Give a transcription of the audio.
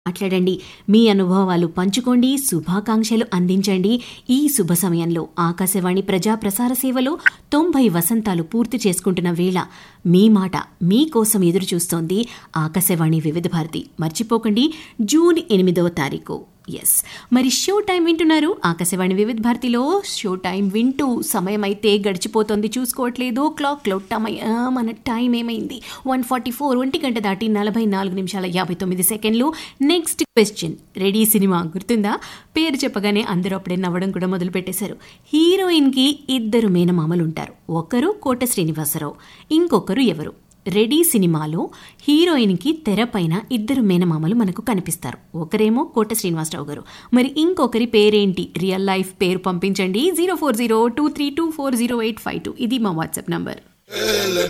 మాట్లాడండి మీ అనుభవాలు పంచుకోండి శుభాకాంక్షలు అందించండి ఈ శుభ సమయంలో ఆకాశవాణి ప్రజా ప్రసార సేవలో తొంభై వసంతాలు పూర్తి చేసుకుంటున్న వేళ మీ మాట మీకోసం ఎదురు చూస్తోంది ఆకాశవాణి వివిధ భారతి మర్చిపోకండి జూన్ ఎనిమిదవ తారీఖు ఎస్ మరి షో టైం వింటున్నారు ఆకాశవాణి వివిధ భారతిలో షో టైం వింటూ సమయం అయితే గడిచిపోతుంది చూసుకోవట్లేదు క్లాక్లో టమై ఆ, మన టైం ఏమైంది వన్ ఫార్టీ ఫోర్ ఒంటి గంట దాటి నలభై నాలుగు నిమిషాల యాభై తొమ్మిది సెకండ్లు నెక్స్ట్ క్వశ్చన్ రెడీ సినిమా గుర్తుందా పేరు చెప్పగానే అందరూ అప్పుడే నవ్వడం కూడా మొదలు పెట్టేశారు హీరోయిన్కి ఇద్దరు మేనమామలు ఉంటారు ఒకరు కోట శ్రీనివాసరావు ఇంకొకరు ఎవరు రెడీ సినిమాలో హీరోయిన్కి తెరపైన ఇద్దరు మేనమామలు మనకు కనిపిస్తారు ఒకరేమో కోట శ్రీనివాసరావు గారు మరి ఇంకొకరి పేరేంటి రియల్ లైఫ్ పేరు పంపించండి zero four zero two three two four zero eight five two ఇది మా వాట్సాప్ నంబర్